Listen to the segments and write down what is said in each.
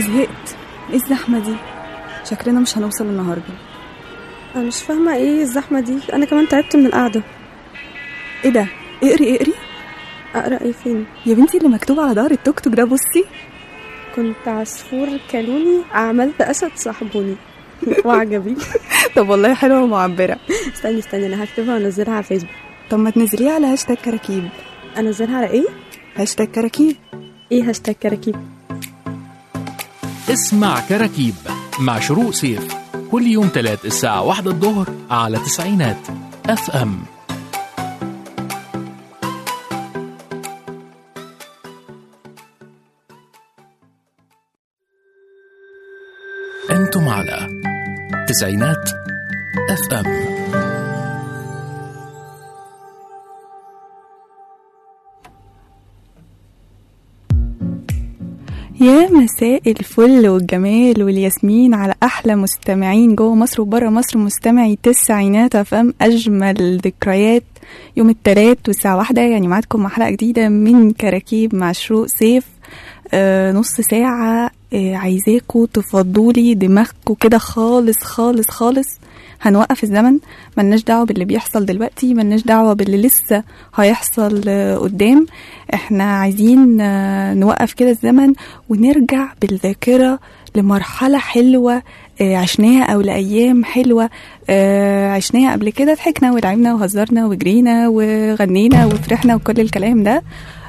زهقت ايه الزحمة دي شكلنا مش هنوصل النهاردة انا مش فاهمه ايه الزحمه دي انا كمان تعبت من القعده ايه ده اقري اقري اقرا ايه فين يا بنتي اللي مكتوب على ظهر التوك توك ده بصي كنت عصفور كلوني عملت اسد صاحبوني وعجبي طب والله حلوة ومعبرة استني استني انا هكتبها وانزلها على فيسبوك طب ما تنزليها على هاشتاج كراكيب انزلها على ايه هاشتاج كراكيب ايه هاشتاج كراكيب اسمع كراكيب مع شروق سيف كل يوم تلات الساعة واحدة الظهر على تسعينات اف ام انتم على تسعينات اف ام يا مساء الفل والجمال والياسمين على احلى مستمعين جوه مصر وبره مصر مستمعي تسعينات افهم اجمل ذكريات يوم التلات والساعه واحدة يعني معاكم مع حلقه جديده من كراكيب مع شروق سيف آه نص ساعه آه عايزاكوا تفضولي دماغكوا كده خالص خالص خالص هنوقف الزمن ملناش دعوه باللي بيحصل دلوقتي ملناش دعوه باللي لسه هيحصل آه، قدام احنا عايزين آه، نوقف كده الزمن ونرجع بالذاكره لمرحله حلوه آه، عشناها او لايام حلوه آه، عشناها قبل كده ضحكنا ولعبنا وهزرنا وجرينا وغنينا وفرحنا وكل الكلام ده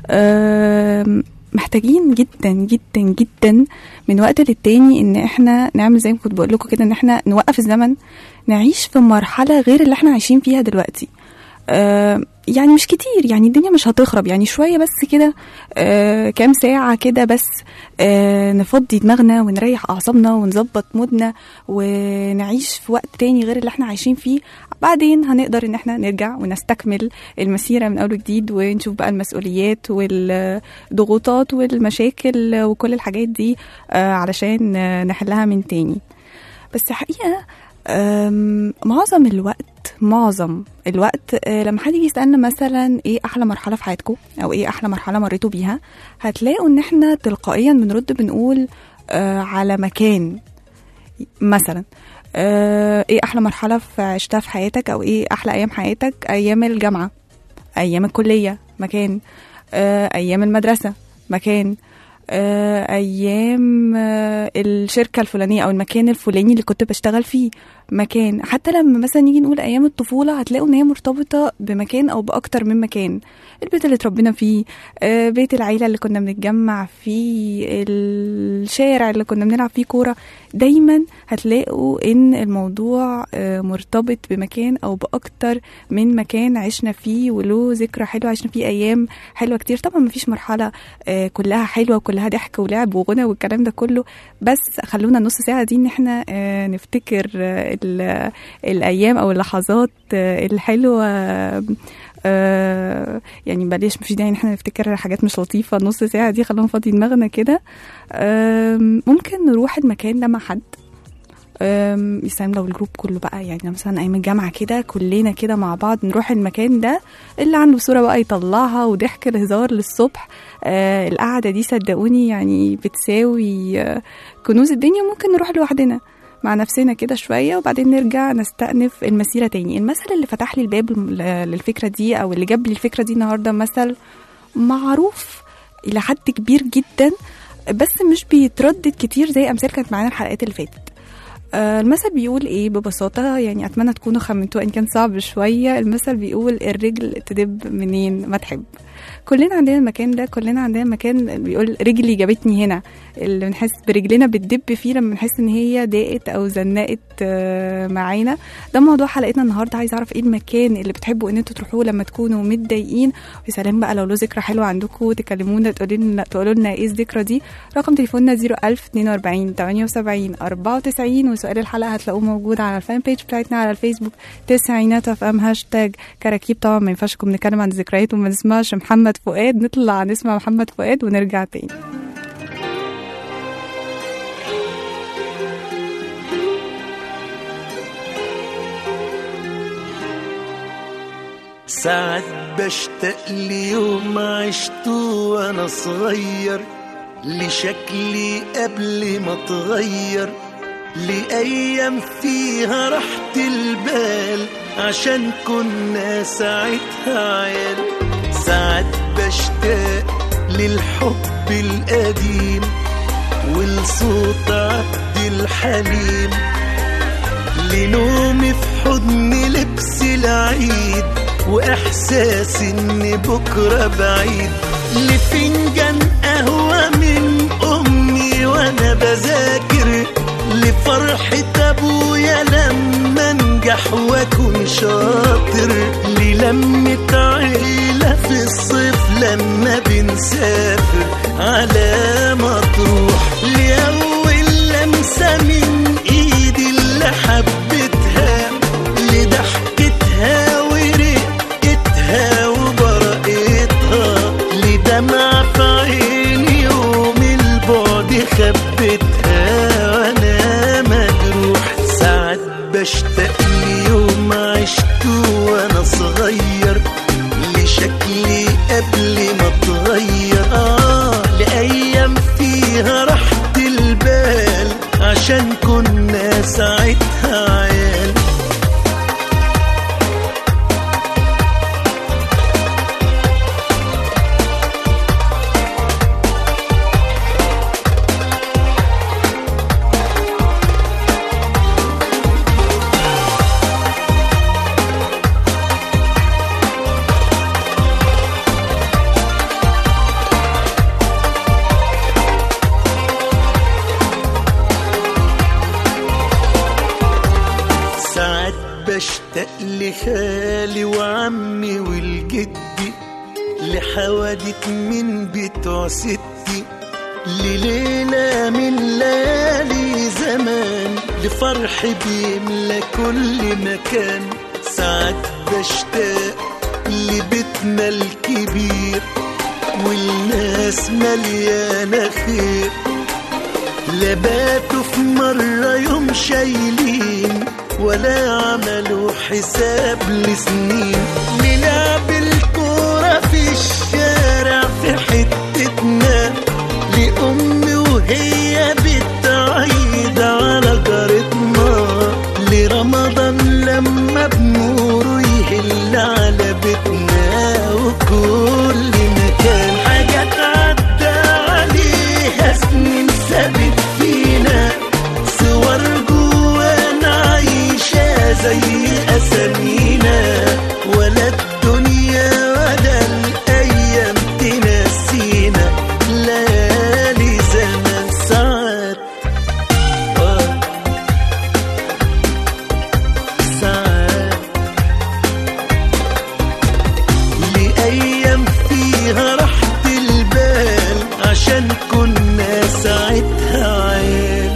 آم، محتاجين جدا جدا جدا من وقت للتاني ان احنا نعمل زي ما كنت بقول لكم كده ان احنا نوقف الزمن نعيش في مرحله غير اللي احنا عايشين فيها دلوقتي آه يعني مش كتير يعني الدنيا مش هتخرب يعني شويه بس كده آه كام ساعه كده بس آه نفضي دماغنا ونريح اعصابنا ونظبط مودنا ونعيش في وقت تاني غير اللي احنا عايشين فيه بعدين هنقدر ان احنا نرجع ونستكمل المسيره من اول وجديد ونشوف بقى المسؤوليات والضغوطات والمشاكل وكل الحاجات دي آه علشان آه، نحلها من تاني بس حقيقه أم، معظم الوقت معظم الوقت آه، لما حد يجي يسالنا مثلا ايه احلى مرحله في حياتكم او ايه احلى مرحله مريتوا بيها هتلاقوا ان احنا تلقائيا بنرد بنقول آه، على مكان مثلا آه، ايه احلى مرحله في عشتها في حياتك او ايه احلى ايام حياتك ايام الجامعه ايام الكليه مكان آه، ايام المدرسه مكان آه، ايام آه، الشركه الفلانيه او المكان الفلاني اللي كنت بشتغل فيه مكان حتى لما مثلا نيجي نقول ايام الطفوله هتلاقوا ان هي مرتبطه بمكان او باكتر من مكان البيت اللي اتربينا فيه آه، بيت العيله اللي كنا بنتجمع فيه الشارع اللي كنا بنلعب فيه كوره دايما هتلاقوا ان الموضوع آه، مرتبط بمكان او باكتر من مكان عشنا فيه وله ذكرى حلوه عشنا فيه ايام حلوه كتير طبعا مفيش مرحله آه، كلها حلوه وكلها ضحك ولعب وغنى والكلام ده كله بس خلونا النص ساعه دي ان احنا آه، نفتكر آه، ال- الايام او اللحظات آه، الحلوه آه، يعني بلاش مفيش داعي ان احنا نفتكر حاجات مش لطيفه نص ساعه دي خلونا نفضي دماغنا كده آم، ممكن نروح المكان ده مع حد أم، يا سلام لو الجروب كله بقى يعني مثلا ايام الجامعه كده كلنا كده مع بعض نروح المكان ده اللي عنده صوره بقى يطلعها وضحك الهزار للصبح آه القعده دي صدقوني يعني بتساوي آه كنوز الدنيا ممكن نروح لوحدنا مع نفسنا كده شويه وبعدين نرجع نستأنف المسيره تاني المثل اللي فتح لي الباب ل- للفكره دي او اللي جاب لي الفكره دي النهارده مثل معروف الى حد كبير جدا بس مش بيتردد كتير زي امثال كانت معانا الحلقات اللي فاتت آه، المثل بيقول ايه ببساطة يعني أتمنى تكونوا خمنتوه إن كان صعب شوية المثل بيقول الرجل تدب منين ما تحب كلنا عندنا المكان ده كلنا عندنا مكان بيقول رجلي جابتني هنا اللي بنحس برجلنا بتدب فيه لما بنحس ان هي ضاقت او زنقت آه، معانا ده موضوع حلقتنا النهارده عايز اعرف ايه المكان اللي بتحبوا ان انتوا تروحوه لما تكونوا متضايقين ويا سلام بقى لو له ذكرى حلوه عندكم تكلمونا تقولوا لنا تقولوا لنا ايه الذكرى دي رقم تليفوننا 01042 78 94 وسؤال الحلقه هتلاقوه موجود على الفان بيج بتاعتنا على الفيسبوك تسعينات اف ام هاشتاج كراكيب طبعا ما ينفعش نكون نتكلم عن الذكريات وما نسمعش محمد فؤاد نطلع نسمع محمد فؤاد ونرجع تاني ساعات بشتاق ليوم عشته وانا صغير لشكلي قبل ما اتغير لأيام فيها راحة البال عشان كنا ساعتها عيال ساعات بشتاق للحب القديم ولصوت عبد الحليم لنومي في حضن لبس العيد واحساس ان بكره بعيد لفنجان قهوه من امي وانا بذاكر لفرحة ابويا لما انجح واكون شاطر للمة عيلة في الصيف لما بنسافر على مطروح لأول لمسة من ايدي اللي حبيتها لضحكتها ورقتها وبرقتها لدمع في عيني يوم البعد خبتها وانا مجروح ساعات بشتاق ليوم عشته وانا صغير لشكلي قبل ما اتغير اه لايام فيها راحة البال عشان كنا ساعتها عيال ساعات بشتاق لخالي وعمي والجدي لحوادث من بتوع ستي لليلة من ليالي زمان لفرح بيملى كل مكان ساعات بشتاق لبيتنا الكبير والناس مليانة خير لباتوا في مرة يوم شايلين ولا عملوا حساب لسنين نلعب الكورة في الشارع في حتتنا لأمي وهي بتعيد على جارتنا لرمضان لما بنوره يهل على بيتنا وكل مكان حاجات عدى عليها سنين سابت فينا صور جوانا عايشة زي أسامينا ولا الدنيا ولا الأيام تنسينا ليالي زمان ساعات آه، ساعات لأيام فيها راحة البال عشان كنا ساعتها عيال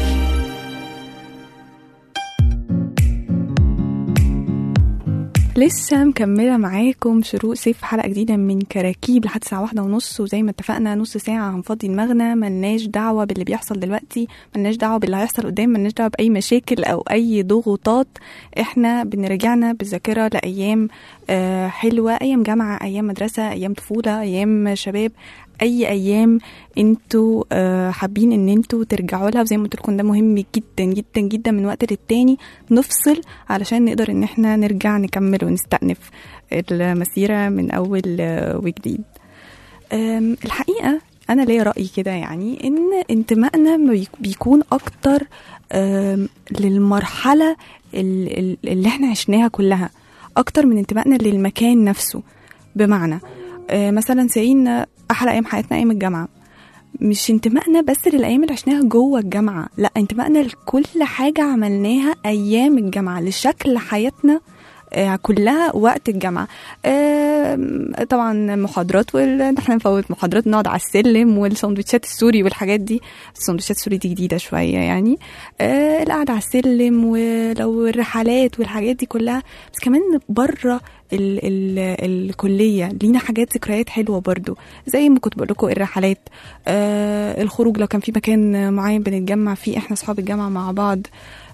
لسه مكملة معاكم شروق سيف حلقة جديدة من كراكيب لحد الساعة واحدة ونص وزي ما اتفقنا نص ساعة هنفضي دماغنا ملناش دعوة باللي بيحصل دلوقتي ملناش دعوة باللي هيحصل قدام ملناش دعوة بأي مشاكل أو أي ضغوطات احنا بنرجعنا بالذاكرة لأيام آه، حلوة أيام جامعة أيام مدرسة أيام طفولة أيام شباب اي ايام انتوا آه، حابين ان انتوا ترجعوا لها وزي ما قلت لكم ده مهم جدا جدا جدا من وقت للتاني نفصل علشان نقدر ان احنا نرجع نكمل ونستأنف المسيرة من اول آه، وجديد أم، الحقيقة أنا ليا رأي كده يعني إن انتمائنا بيك- بيكون أكتر أم، للمرحلة ال- ال- اللي احنا عشناها كلها أكتر من انتمائنا للمكان نفسه بمعنى آه، مثلا سعينا أحلى أيام حياتنا أيام الجامعة مش انتمائنا بس للأيام اللي عشناها جوه الجامعة لا انتمائنا لكل حاجة عملناها أيام الجامعة لشكل حياتنا آه، كلها وقت الجامعة آم، طبعا محاضرات وال- إن احنا نفوت محاضرات نقعد على السلم والسندوتشات السوري والحاجات دي السندوتشات السوري دي جديدة شوية يعني آه، القعدة على السلم ولو الرحلات والحاجات دي كلها بس كمان بره ال ال الكلية لينا حاجات ذكريات حلوة برضو زي ما كنت بقول لكم الرحلات آه الخروج لو كان في مكان معين بنتجمع فيه احنا اصحاب الجامعة مع بعض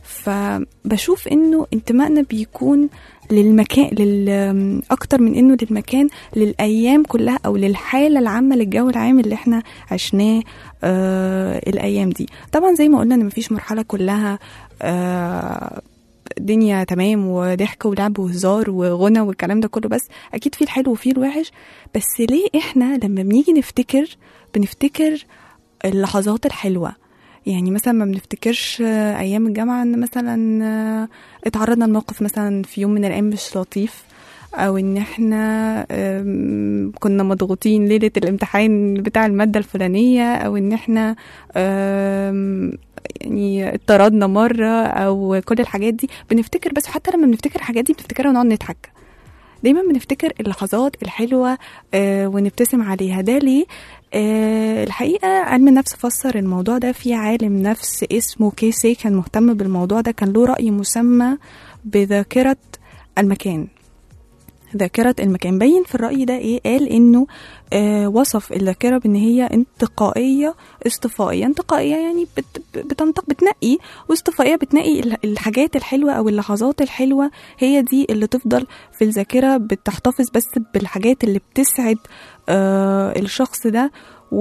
فبشوف انه انتمائنا بيكون للمكان لل اكتر من انه للمكان للايام كلها او للحاله العامه للجو العام اللي احنا عشناه آه الايام دي طبعا زي ما قلنا ان مفيش مرحله كلها آه دنيا تمام وضحك ولعب وهزار وغنى والكلام ده كله بس اكيد في الحلو وفي الوحش بس ليه احنا لما بنيجي نفتكر بنفتكر اللحظات الحلوه يعني مثلا ما بنفتكرش آه، ايام الجامعه ان مثلا آه، اتعرضنا لموقف مثلا في يوم من الايام مش لطيف او ان احنا آم، كنا مضغوطين ليله الامتحان بتاع الماده الفلانيه او ان احنا آم، يعني اتطردنا مره او كل الحاجات دي بنفتكر بس حتى لما بنفتكر الحاجات دي بنفتكرها ونقعد نضحك دايما بنفتكر اللحظات الحلوة آه ونبتسم عليها ده ليه؟ آه الحقيقة علم النفس فسر الموضوع ده في عالم نفس اسمه كيسي كان مهتم بالموضوع ده كان له رأي مسمى بذاكرة المكان ذاكرة المكان بين في الرأي ده ايه قال انه آه وصف الذاكرة بان هي انتقائية اصطفائية انتقائية يعني بت بتنطق بتنقي واصطفائية بتنقي ال- الحاجات الحلوة او اللحظات الحلوة هي دي اللي تفضل في الذاكرة بتحتفظ بس بالحاجات اللي بتسعد آه الشخص ده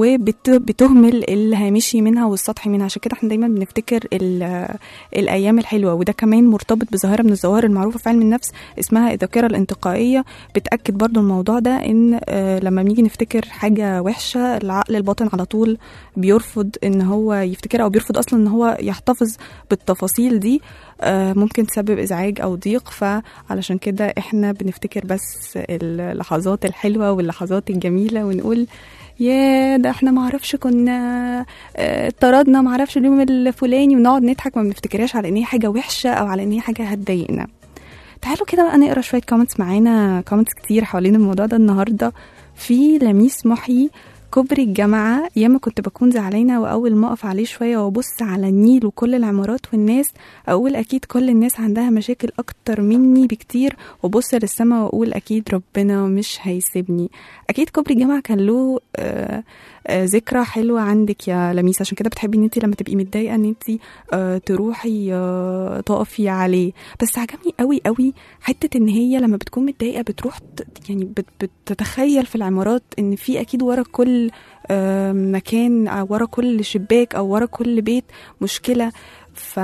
وبتهمل الهامشي منها والسطحي منها عشان كده احنا دايما بنفتكر ال- الايام الحلوه وده كمان مرتبط بظاهره من الظواهر المعروفه في علم النفس اسمها الذاكره الانتقائيه بتاكد برضو الموضوع ده ان آه، لما بنيجي نفتكر حاجه وحشه العقل الباطن على طول بيرفض ان هو يفتكرها او بيرفض اصلا ان هو يحتفظ بالتفاصيل دي آه، ممكن تسبب ازعاج او ضيق فعلشان كده احنا بنفتكر بس اللحظات الحلوه واللحظات الجميله ونقول يا ده احنا معرفش كنا آه، اتطردنا معرفش اليوم الفلاني ونقعد نضحك ما بنفتكرهاش على ان هي حاجه وحشه او على ان هي حاجه هتضايقنا تعالوا كده بقى نقرا شويه كومنتس معانا كومنتس كتير حوالين الموضوع ده النهارده في لميس محي كوبري الجامعة ياما كنت بكون زعلانة وأول ما أقف عليه شوية وأبص على النيل وكل العمارات والناس أقول أكيد كل الناس عندها مشاكل أكتر مني بكتير وأبص للسما وأقول أكيد ربنا مش هيسيبني أكيد كوبري الجامعة كان له آه آه ذكرى حلوة عندك يا لميس عشان كده بتحبي ان انت لما تبقي متضايقة ان انت آه تروحي آه تقفي عليه بس عجبني قوي قوي حتة ان هي لما بتكون متضايقة بتروح ت- يعني بت- بتتخيل في العمارات ان في اكيد ورا كل آه مكان او ورا كل شباك او ورا كل بيت مشكلة ف...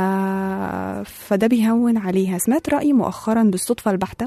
فده بيهون عليها سمعت رأي مؤخرا بالصدفة البحتة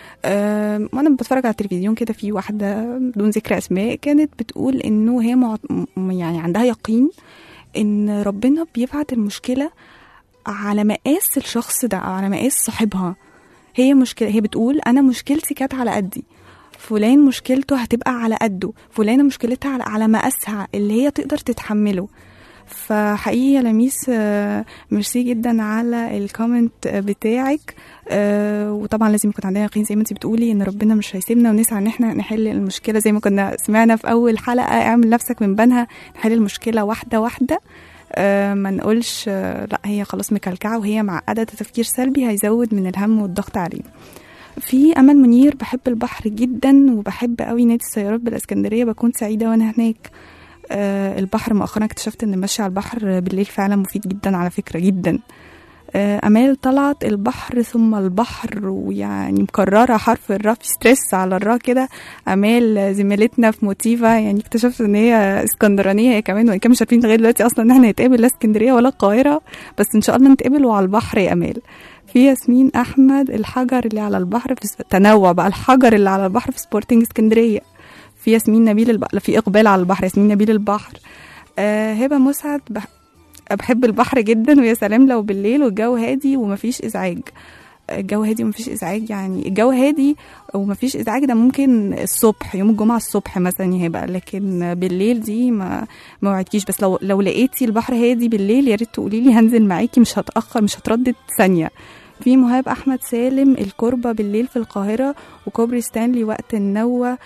آه، وانا بتفرج على التلفزيون كده في واحده بدون ذكر اسماء كانت بتقول انه هي مع... م- يعني عندها يقين ان ربنا بيبعت المشكله على مقاس الشخص ده أو على مقاس صاحبها هي مشكله هي بتقول انا مشكلتي كانت على قدي فلان مشكلته هتبقى على قده فلانة مشكلتها على, على مقاسها اللي هي تقدر تتحمله فحقيقي يا لميس آه، ميرسي جدا على الكومنت بتاعك آه، وطبعا لازم يكون عندنا يقين زي ما انت بتقولي ان ربنا مش هيسيبنا ونسعى ان احنا نحل المشكله زي ما كنا سمعنا في اول حلقه اعمل نفسك من بنها نحل المشكله واحده واحده آه، ما نقولش آه، لا هي خلاص مكلكعه وهي معقده تفكير سلبي هيزود من الهم والضغط علينا في امل منير بحب البحر جدا وبحب قوي نادي السيارات بالاسكندريه بكون سعيده وانا هناك آه، البحر مؤخرا اكتشفت ان المشي على البحر بالليل فعلا مفيد جدا على فكره جدا آه، امال طلعت البحر ثم البحر ويعني مكرره حرف الراء في ستريس على الراء كده امال زميلتنا في موتيفا يعني اكتشفت ان هي اسكندرانيه هي كمان وان كان مش عارفين لغايه دلوقتي اصلا ان احنا نتقابل لا اسكندريه ولا القاهره بس ان شاء الله نتقابل وعلى البحر يا امال في ياسمين احمد الحجر اللي على البحر في س- تنوع بقى الحجر اللي على البحر في سبورتنج اسكندريه في ياسمين نبيل البحر في اقبال على البحر ياسمين نبيل البحر آه هبه مسعد بح... بحب البحر جدا ويا سلام لو بالليل والجو هادي ومفيش ازعاج الجو هادي ومفيش ازعاج يعني الجو هادي ومفيش ازعاج ده ممكن الصبح يوم الجمعه الصبح مثلا هيبقى لكن بالليل دي ما ما وعدكيش بس لو لو لقيتي البحر هادي بالليل يا ريت تقولي لي هنزل معاكي مش هتاخر مش هتردد ثانيه في مهاب احمد سالم الكربه بالليل في القاهره وكوبري ستانلي وقت النوه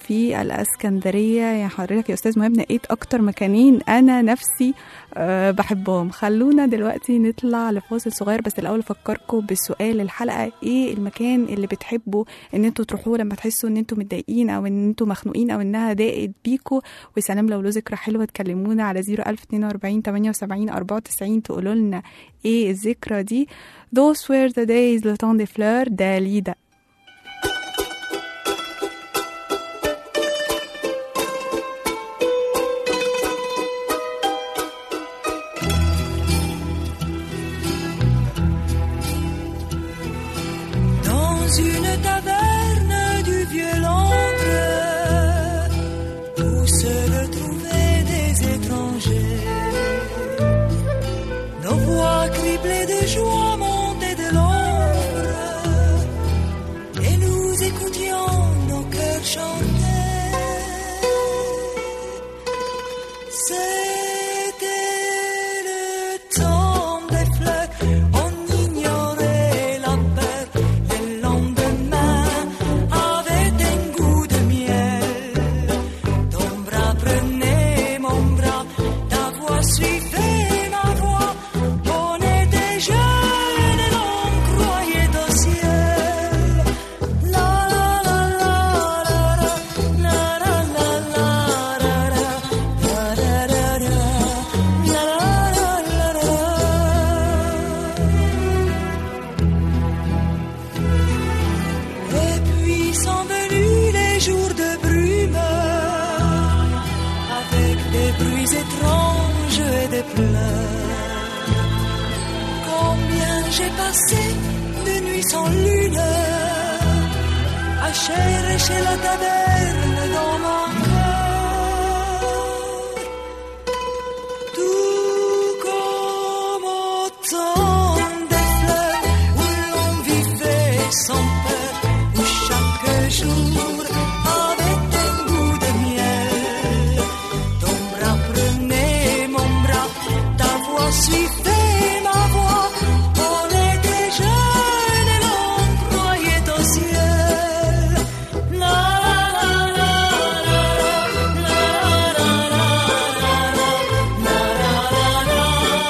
في الاسكندريه يا حضرتك يا استاذ مهم نقيت اكتر مكانين انا نفسي أه بحبهم خلونا دلوقتي نطلع لفاصل صغير بس الاول افكركم بسؤال الحلقه ايه المكان اللي بتحبوا ان انتوا تروحوه لما تحسوا ان انتوا متضايقين او ان انتوا مخنوقين او انها ضاقت بيكوا وسلام لو له ذكرى حلوه تكلمونا على 01042 78 94 تقولوا لنا ايه الذكرى دي Those were the days le temps des fleurs داليدا Dans une taverne du vieux Londres où se retrouvaient des étrangers, nos voix criblées de joie montaient de l'ombre et nous écoutions nos cœurs chanter. C'était le temps des fleurs, on ignorait la peur. Le lendemain avait un goût de miel. Ton bras prenait mon bras, ta voix suivait ma voix. On était jeunes et l'on croyait au ciel. La la la la la la la la la la la la la la la la la Et puis sont venus les jours de brume avec des bruits étranges et des pleurs. Combien j'ai passé de nuits sans lune à chercher la taverne dans mon cœur. Tout comme au temps des fleurs où l'on vivait sans peur, où chaque jour avait un goût de miel. Ton bras prenait mon bras, ta voix suivait ma voix. On était jeunes et l'on croyait au ciel. La la la la la la la la la la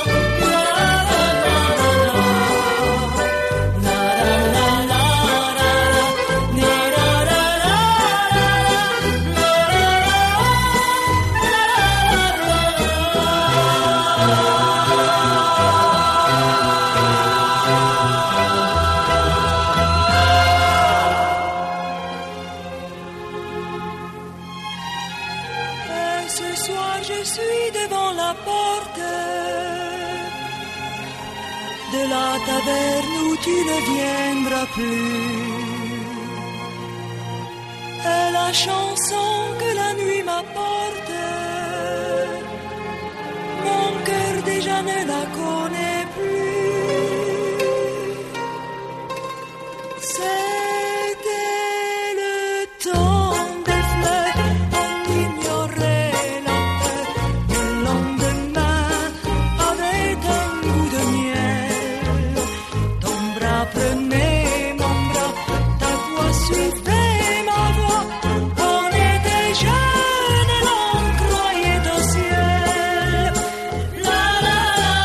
Et ce soir je suis devant la porte de la taverne où tu ne viendras plus. Et la chanson que la nuit m'apporte, mon cœur déjà ne la connaît plus. C'était le temps des fleurs, on ignorait la peur. Le lendemain avait un goût de miel. Ton bras prenait mon bras, ta voix suivait ma voix. On était jeunes et l'on croyait au ciel. La la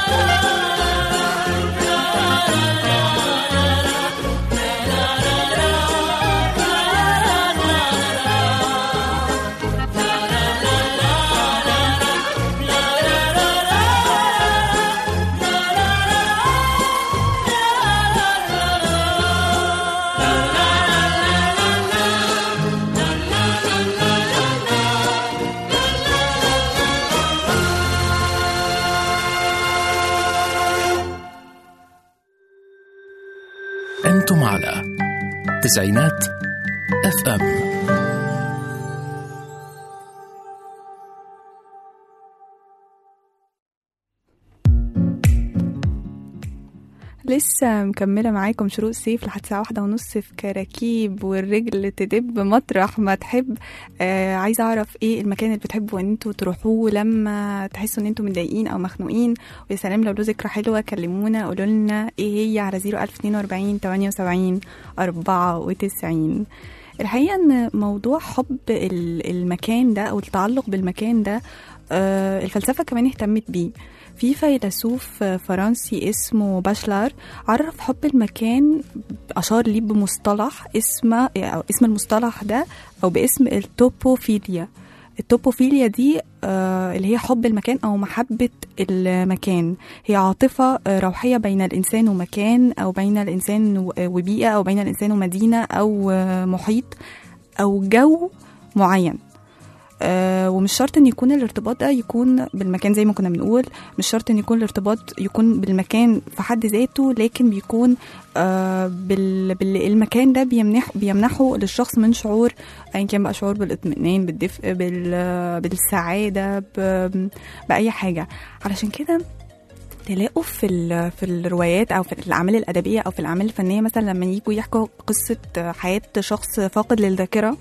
أنتم على تسعينات اف ام لسه مكملة معاكم شروق سيف لحد الساعة واحدة ونص في كراكيب والرجل تدب مطرح ما تحب آه عايزة أعرف إيه المكان اللي بتحبوا إن انتوا تروحوه لما تحسوا إن انتوا متضايقين أو مخنوقين ويا سلام لو له ذكرى حلوة كلمونا قولوا لنا إيه هي على 01042 78 94 الحقيقة ان موضوع حب ال- المكان ده او التعلق بالمكان ده آه، الفلسفة كمان اهتمت بيه في فيلسوف آه، فرنسي اسمه باشلار عرف حب المكان أشار ليه بمصطلح اسمه أو اسم المصطلح ده أو باسم التوبوفيليا التوبوفيليا دي آه، اللي هي حب المكان أو محبة المكان هي عاطفة آه، روحية بين الإنسان ومكان أو بين الإنسان و- وبيئة أو بين الإنسان ومدينة أو آه، محيط أو جو معين آه ومش شرط ان يكون الارتباط ده يكون بالمكان زي ما كنا بنقول مش شرط ان يكون الارتباط يكون بالمكان في حد ذاته لكن بيكون آه بال بالمكان ده بيمنح بيمنحه للشخص من شعور ايا كان بقى شعور بالاطمئنان بالدفء بال بالسعاده ب- باي حاجه علشان كده تلاقوا في ال- في الروايات او في الاعمال الادبيه او في الاعمال الفنيه مثلا لما يجوا يحكوا قصه حياه شخص فاقد للذاكره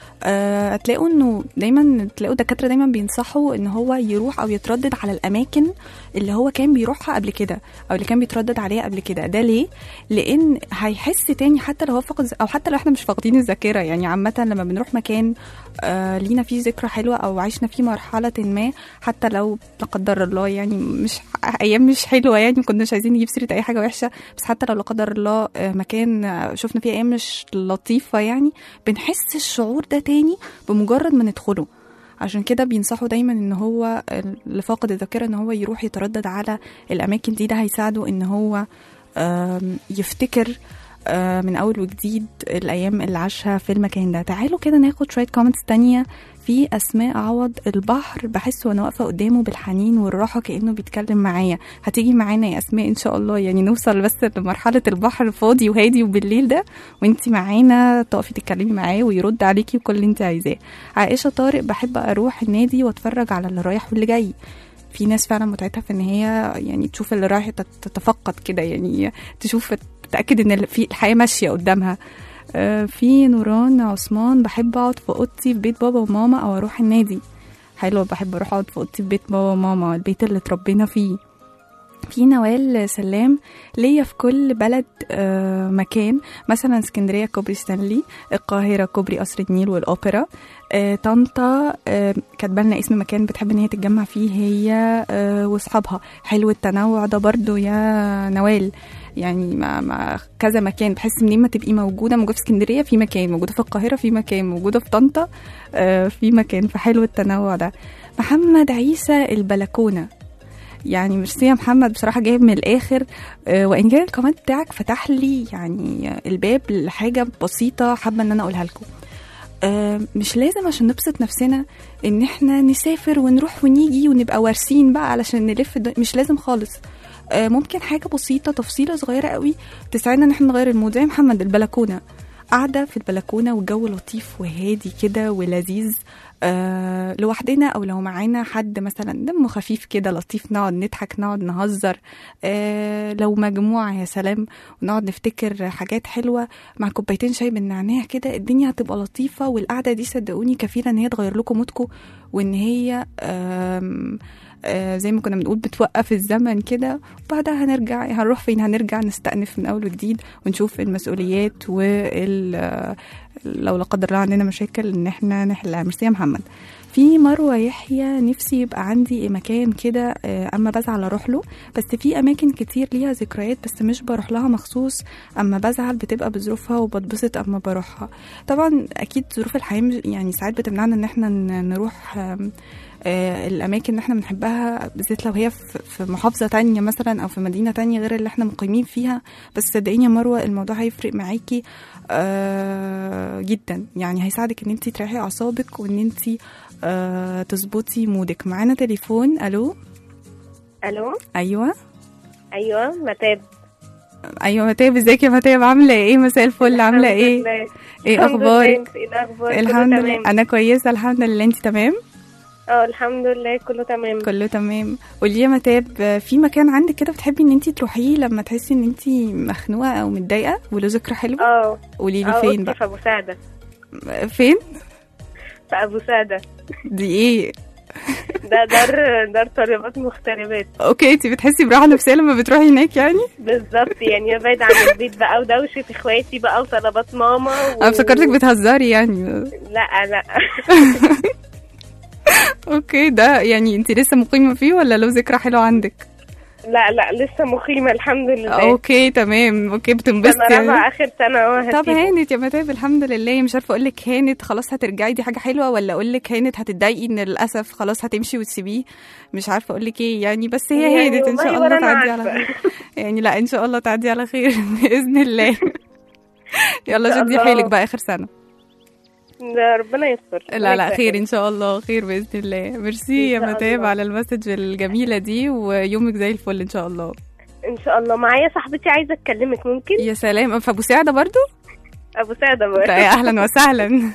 آه، هتلاقوا انه دايما تلاقوا دكاتره دايما بينصحوا ان هو يروح او يتردد على الاماكن اللي هو كان بيروحها قبل كده او اللي كان بيتردد عليها قبل كده ده ليه لان هيحس تاني حتى لو هو فاقد او حتى لو احنا مش فاقدين الذاكره يعني عامه لما بنروح مكان آه لينا فيه ذكرى حلوه او عشنا فيه مرحله ما حتى لو لا قدر الله يعني مش ايام مش حلوه يعني ما كناش عايزين نجيب سيره اي حاجه وحشه بس حتى لو لا قدر الله آه، مكان آه، شفنا فيه ايام مش لطيفه يعني بنحس الشعور ده تاني بمجرد ما ندخله عشان كده بينصحوا دايما ان هو اللي فاقد الذاكره ان هو يروح يتردد على الاماكن دي ده هيساعده ان هو آم، يفتكر آه، من اول وجديد الايام اللي عاشها في المكان ده تعالوا كده ناخد شويه كومنتس تانية في اسماء عوض البحر بحس وانا واقفه قدامه بالحنين والراحه كانه بيتكلم معايا هتيجي معانا يا اسماء ان شاء الله يعني نوصل بس لمرحله البحر فاضي وهادي وبالليل ده وانت معانا تقفي تتكلمي معاه ويرد عليكي وكل اللي انت عايزاه عائشه طارق بحب اروح النادي واتفرج على اللي رايح واللي جاي في ناس فعلا متعتها في ان هي يعني تشوف اللي رايح تت- تتفقد كده يعني تشوف تتاكد ان ال- في الحياه ماشيه قدامها آه، في نوران عثمان بحب اقعد في اوضتي في بيت بابا وماما او اروح النادي حلو بحب اروح اقعد في اوضتي في بيت بابا وماما البيت اللي اتربينا فيه في نوال سلام ليا في كل بلد آه، مكان مثلا اسكندريه كوبري ستانلي القاهره كوبري قصر النيل والاوبرا آه، طنطا آه، كاتبه لنا اسم مكان بتحب ان هي تتجمع فيه هي آه، واصحابها حلو التنوع ده برضو يا نوال يعني مع, مع كذا مكان بحس ان ما تبقي موجوده موجوده في اسكندريه في مكان موجوده في القاهره في مكان موجوده في طنطا آه، في مكان فحلو التنوع ده محمد عيسى البلكونه يعني ميرسي يا محمد بصراحه جايب من الاخر آه، وان كان الكومنت بتاعك فتح لي يعني الباب لحاجه بسيطه حابه ان انا اقولها لكم آه، مش لازم عشان نبسط نفسنا ان احنا نسافر ونروح ونيجي ونبقى وارثين بقى علشان نلف الدنيا. مش لازم خالص آه، ممكن حاجه بسيطه تفصيله صغيره قوي تساعدنا ان احنا نغير المود زي محمد البلكونه قاعده في البلكونه والجو لطيف وهادي كده ولذيذ آه لوحدنا او لو معانا حد مثلا دمه خفيف كده لطيف نقعد نضحك نقعد نهزر آه لو مجموعه يا سلام ونقعد نفتكر حاجات حلوه مع كوبايتين شاي بالنعناع كده الدنيا هتبقى لطيفه والقعده دي صدقوني كفيله ان هي تغير لكم مودكم وان هي آم آه زي ما كنا بنقول بتوقف الزمن كده وبعدها هنرجع هنروح فين هنرجع نستأنف من أول وجديد ونشوف المسؤوليات وال آه، لو لا قدر الله عندنا مشاكل ان احنا نحلها ميرسي يا محمد في مروة يحيى نفسي يبقى عندي مكان كده آه، اما بزعل اروح له بس في اماكن كتير ليها ذكريات بس مش بروح لها مخصوص اما بزعل بتبقى بظروفها وبتبسط اما بروحها طبعا اكيد ظروف الحياه مش- يعني ساعات بتمنعنا ان احنا ن- نروح آم، آه، الاماكن اللي احنا بنحبها بالذات لو هي في في محافظه تانية مثلا او في مدينه تانية غير اللي احنا مقيمين فيها بس صدقيني يا مروه الموضوع هيفرق معاكي آه، جدا يعني هيساعدك ان انت تريحي اعصابك وان انت آه، تظبطي مودك معانا تليفون الو الو ايوه ايوه متاب ايوه متاب ازيك يا متاب عامله ايه مساء الفل عامله الحمد ايه لله. ايه الحمد لله، اخبارك انت ايه الاخبار كله الحمد لله تمام. انا كويسه الحمد لله انت تمام اه الحمد لله كله تمام كله تمام قولي يا متاب آه، في مكان عندك كده بتحبي ان انت تروحيه لما تحسي ان انت مخنوقه او متضايقه وله ذكرى حلوه اه قولي لي اه فين أختي بقى في ابو سعده فين في ابو سعده دي ايه ده دار دار طالبات مغتربات اوكي انت بتحسي براحه نفسيه لما بتروحي هناك يعني بالظبط يعني بعيد عن البيت بقى ودوشة اخواتي بقى وطلبات ماما و... انا افتكرتك بتهزري يعني لا لا اوكي ده يعني انت لسه مقيمه فيه ولا له ذكرى حلوه عندك لا لا لسه مقيمة الحمد لله اوكي تمام اوكي بتنبسطي انا يعني رابعة اخر سنة اهو طب هسيبه. هانت يا متاب الحمد لله مش عارفه اقول لك هانت خلاص هترجعي دي حاجه حلوه ولا اقول لك هانت هتتضايقي ان للاسف خلاص هتمشي وتسيبيه مش عارفه اقول لك ايه يعني بس هي يعني هانت ان شاء والله الله ولا أنا تعدي على عارفة. خير يعني لا ان شاء الله تعدي على خير باذن الله يلا إن شاء شدي الله. حيلك بقى اخر سنه ده ربنا يستر لا لا خير ان شاء الله خير باذن الله ميرسي يا إن شاء متاب الله. على المسج الجميله دي ويومك زي الفل ان شاء الله ان شاء الله معايا صاحبتي عايزة اتكلمك ممكن يا سلام فابو سعده برضو ابو سعدة لا، بقى يا اهلا وسهلا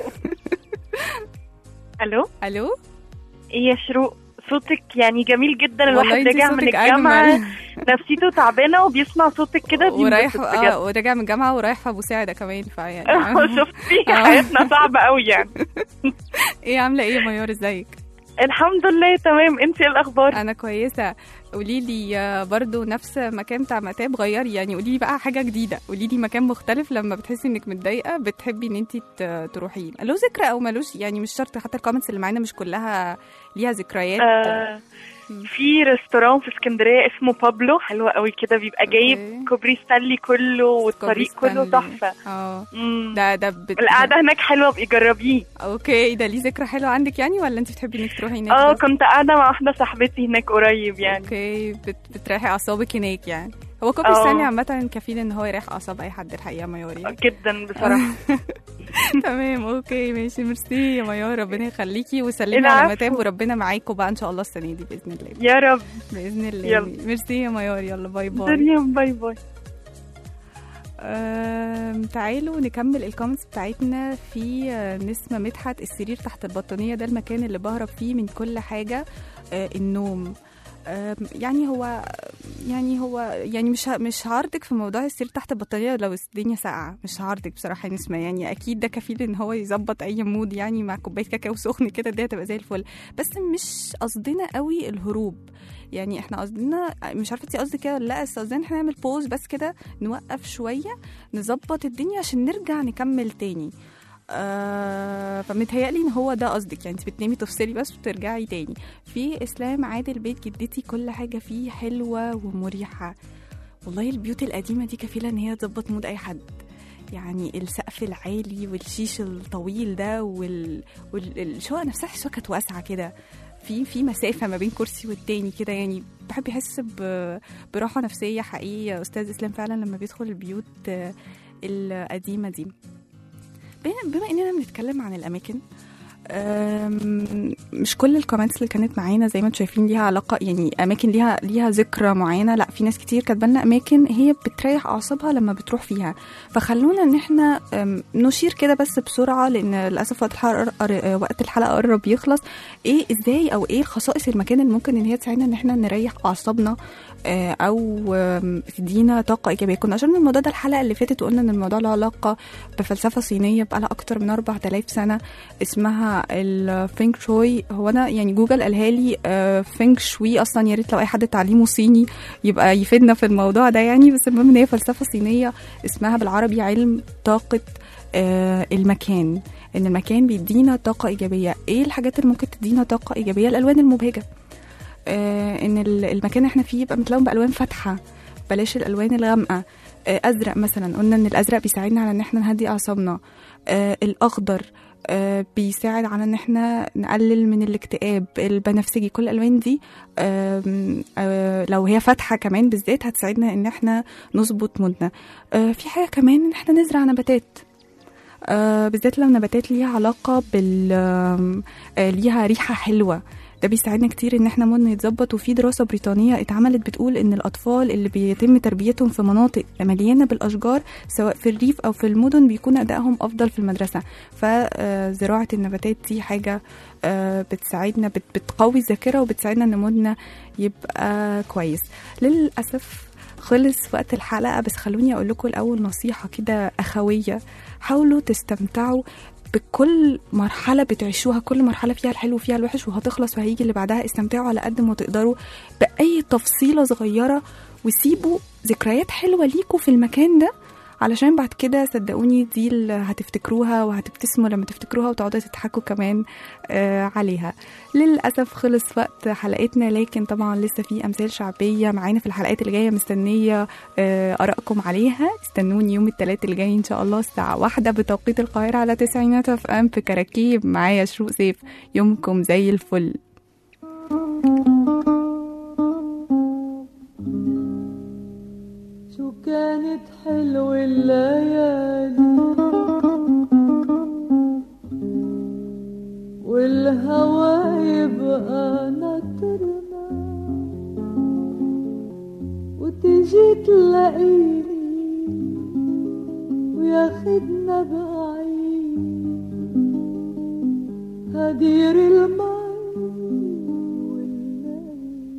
الو الو ايه يا شروق صوتك يعني جميل جدا والله الواحد انتي راجع من صوتك الجامعه أجمل. نفسيته تعبانه وبيسمع صوتك كده ورايح بينبسط اه بجد وراجع من الجامعه ورايح في ابو سعده كمان فيعني شفتي آه. حياتنا صعبه قوي يعني ايه عامله ايه يا ميار ازيك الحمد لله تمام انت ايه الاخبار انا كويسه قولي لي برضو نفس مكان بتاع متاب غيري يعني قولي لي بقى حاجه جديده قولي لي مكان مختلف لما بتحسي انك متضايقه بتحبي ان انت تروحيه له ذكرى او ملوش يعني مش شرط حتى الكومنتس اللي معانا مش كلها ليها ذكريات آه في ريستوران في اسكندريه اسمه بابلو حلو قوي كده بيبقى جايب أوكي. كوبري ستانلي كله والطريق كله ستانلي. تحفه اه مم. ده ده بت... القعده هناك حلوه ابقي جربيه اوكي ده ليه ذكرى حلوه عندك يعني ولا انت بتحبي انك تروحي هناك اه بس؟ كنت قاعده مع واحده صاحبتي هناك قريب يعني اوكي بت... بتريحي اعصابك هناك يعني هو كوبري اه. ستانلي عامه كفيل ان هو يريح اعصاب اي حد الحقيقه ميوري جدا بصراحه تمام اوكي ماشي ميرسي يا ميار ربنا يخليكي وسلمي العفو. على متاب وربنا معاكم بقى ان شاء الله السنه دي باذن الله يا رب باذن الله يلا. ميرسي يا ميار يلا باي باي مريم باي باي أم، تعالوا نكمل الكومنتس بتاعتنا في آه، نسمة مدحت السرير تحت البطانية ده المكان اللي بهرب فيه من كل حاجة آه، النوم أم، يعني هو يعني هو يعني مش ه- مش هعارضك في موضوع السرير تحت البطانية لو الدنيا ساقعة مش هعارضك بصراحة يا نسمة يعني أكيد ده كفيل إن هو يظبط أي مود يعني مع كوباية كاكاو سخن كده دي هتبقى زي الفل بس مش قصدنا قوي الهروب يعني احنا قصدنا مش عارفه انت قصدك كده ولا لا بس قصدنا إن احنا نعمل بوز بس كده نوقف شويه نظبط الدنيا عشان نرجع نكمل تاني آه فمتهيألي ان هو ده قصدك يعني انت بتنامي تفصلي بس وترجعي تاني في اسلام عادل بيت جدتي كل حاجه فيه حلوه ومريحه والله البيوت القديمه دي كفيله ان هي تظبط مود اي حد يعني السقف العالي والشيش الطويل ده وال... والشقه نفسها الشقه كانت واسعه كده في في مسافه ما بين كرسي والتاني كده يعني بحب يحس ب... براحه نفسيه حقيقيه استاذ اسلام فعلا لما بيدخل البيوت آه، القديمه دي بما بما اننا بنتكلم عن الاماكن أم، مش كل الكومنتس اللي كانت معانا زي ما انتم شايفين ليها علاقه يعني اماكن ليها ليها ذكرى معينه لا في ناس كتير كاتبه لنا اماكن هي بتريح اعصابها لما بتروح فيها فخلونا ان احنا أم، نشير كده بس بسرعه لان للاسف وقت الحلقه قر- وقت الحلقه قرب يخلص ايه ازاي او ايه خصائص المكان اللي ممكن ان هي تساعدنا ان احنا نريح اعصابنا آه، او آم، تدينا طاقه ايجابيه كنا شرنا الموضوع ده الحلقه اللي فاتت وقلنا ان الموضوع له علاقه بفلسفه صينيه بقى لها اكتر من 4000 سنه اسمها الفينغ شوي هو انا يعني جوجل قالها لي آه، فينغ شوي اصلا يا ريت لو اي حد تعليمه صيني يبقى يفيدنا في الموضوع ده يعني بس المهم ان هي فلسفه صينيه اسمها بالعربي علم طاقه آه، المكان ان المكان بيدينا طاقه ايجابيه ايه الحاجات اللي ممكن تدينا طاقه ايجابيه الالوان المبهجه آه، ان ال- المكان اللي احنا فيه يبقى متلون بالوان فاتحه بلاش الالوان الغامقه آه، ازرق مثلا قلنا ان الازرق بيساعدنا على ان احنا نهدي اعصابنا آه، الاخضر آه، بيساعد على ان احنا نقلل من الاكتئاب البنفسجي كل الالوان دي آم، آه، لو هي فاتحه كمان بالذات هتساعدنا ان احنا نظبط مودنا آه، في حاجه كمان ان احنا نزرع نباتات آه، بالذات لو نباتات ليها علاقه بال آم، آه، ليها ريحه حلوه ده بيساعدنا كتير ان احنا مودنا يتظبط وفي دراسه بريطانيه اتعملت بتقول ان الاطفال اللي بيتم تربيتهم في مناطق مليانه بالاشجار سواء في الريف او في المدن بيكون ادائهم افضل في المدرسه فزراعه النباتات دي حاجه آه، بتساعدنا بت- بتقوي الذاكره وبتساعدنا ان مودنا يبقى كويس للاسف خلص وقت الحلقه بس خلوني اقول لكم الاول نصيحه كده اخويه حاولوا تستمتعوا بكل مرحلة بتعيشوها كل مرحلة فيها الحلو وفيها الوحش وهتخلص وهيجي اللي بعدها استمتعوا على قد ما تقدروا بأي تفصيلة صغيرة وسيبوا ذكريات حلوة ليكوا في المكان ده علشان بعد كده صدقوني دي اللي هتفتكروها وهتبتسموا لما تفتكروها وتقعدوا تضحكوا كمان آه عليها للأسف خلص وقت حلقتنا لكن طبعا لسه في أمثال شعبية معانا في الحلقات اللي جاية مستنية آه آرائكم عليها استنوني يوم الثلاث اللي جاي إن شاء الله الساعة واحدة بتوقيت القاهرة على تسعينات اف ام في كراكيب معايا شروق سيف يومكم زي الفل شو كانت حلوة الليالي والهوى يبقى ناطرنا وتجي تلاقيني وياخدنا بعيد هدير المي والليل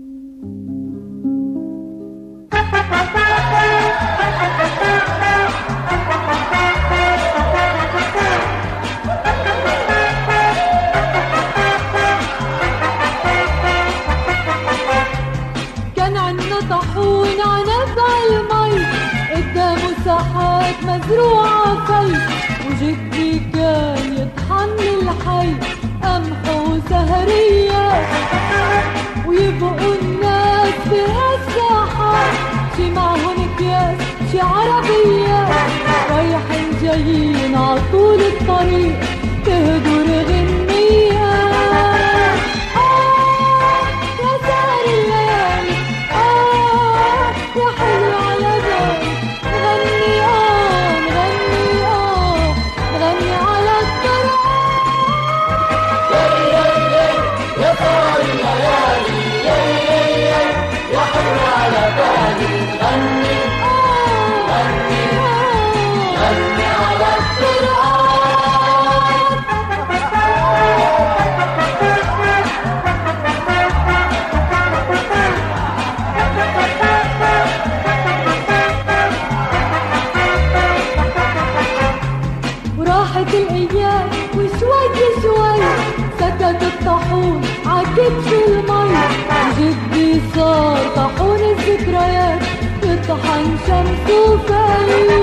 كان عنا طاحون عنب عالمي قدامه ساحات مزروعة في وجدي كان يطحن الحي قمح وسهرية ويبقوا الناس بهالساحات شي معهن اكياس شي عربية رايحين جايين عطول الطريق تهدر غنية آه يا سهر الليالي آه يا حلو على بالي غني آه نغني آه نغني على الطرق وراحت الايام وشوي شوي سكت الطاحون عكبش المي وجدي صار طاحون الذكريات يطحن شمس وفاي